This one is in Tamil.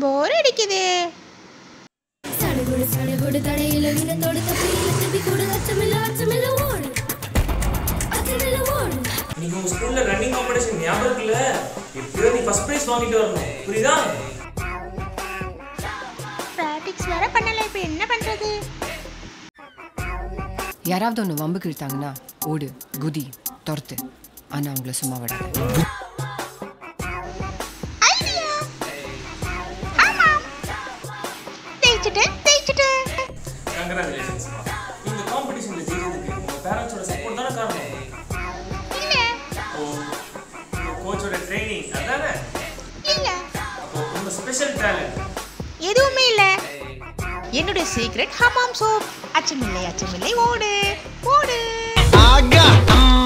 போர் அடிக்குது சடுகுடு சடுகுடு தடையில வினத்தோடு தப்பியில திருப்பி கூட அச்சமில்ல அச்சமில்ல ஓடு அச்சமில்ல ஓடு நீங்க உங்க ஸ்கூல்ல ரன்னிங் காம்படிஷன் ஞாபகம் இருக்குல்ல எப்படியோ நீ ஃபர்ஸ்ட் பிரைஸ் வாங்கிட்டு வரணும் புரியுதா ப்ராக்டிக்ஸ் வேற பண்ணல இப்போ என்ன பண்றது யாராவது ஒன்று வம்புக்கு இழுத்தாங்கன்னா ஓடு குதி துரத்து ஆனால் அவங்கள சும்மா விடாத ஐடியா ஆமாம் தேய்ச்சிட்டேன் தேய்ச்சிட்டேன் கங்க்ராச்சுலேஷன்ஸ் இந்த காம்படிஷன்ல ஜெயிச்சதுக்கு உங்க பேரண்ட்ஸோட சப்போர்ட் தானே காரணம் இல்ல ஓ உங்க கோச்சோட ட்ரைனிங் அதானே இல்ல அப்போ உங்க ஸ்பெஷல் டேலண்ட் எதுவுமே இல்ல என்னுடைய சீக்ரெட் ஹமாம் சோப் அச்சமில்லை அச்சமில்லை ஓடு ஓடு ஆகா அம்மா